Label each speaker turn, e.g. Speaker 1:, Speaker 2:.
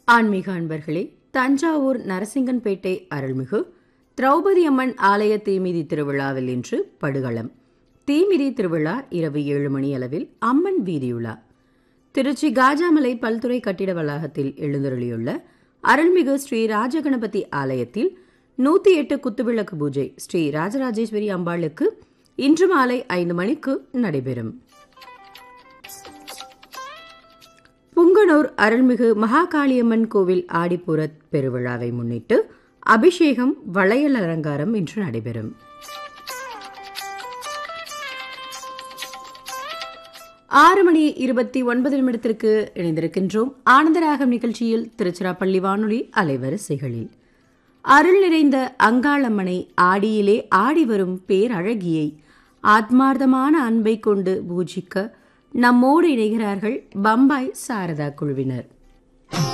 Speaker 1: ஆன்மீக அன்பர்களே தஞ்சாவூர் நரசிங்கன்பேட்டை அருள்மிகு திரௌபதி அம்மன் ஆலய தீமிதி திருவிழாவில் இன்று படுகளம் தீமிதி திருவிழா இரவு ஏழு மணி அளவில் அம்மன் வீதியுலா திருச்சி காஜாமலை பல்துறை கட்டிட வளாகத்தில் எழுந்தருளியுள்ள அருள்மிகு ஸ்ரீ ராஜகணபதி ஆலயத்தில் நூத்தி எட்டு குத்துவிளக்கு பூஜை ஸ்ரீ ராஜராஜேஸ்வரி அம்பாளுக்கு இன்று மாலை ஐந்து மணிக்கு நடைபெறும் புங்கனூர் அருள்மிகு மகாகாளியம்மன் கோவில் ஆடிப்பூர பெருவிழாவை முன்னிட்டு அபிஷேகம் வளையல் அலங்காரம் இன்று நடைபெறும் ஆறு மணி இருபத்தி ஒன்பது நிமிடத்திற்கு இணைந்திருக்கின்றோம் ஆனந்தராகம் நிகழ்ச்சியில் திருச்சிராப்பள்ளி வானொலி அலைவரிசைகளில் அருள் நிறைந்த அங்காளம்மனை ஆடியிலே ஆடி வரும் பேரழகியை ஆத்மார்த்தமான அன்பை கொண்டு பூஜிக்க நம்மோடு இணைகிறார்கள் பம்பாய் சாரதா குழுவினர்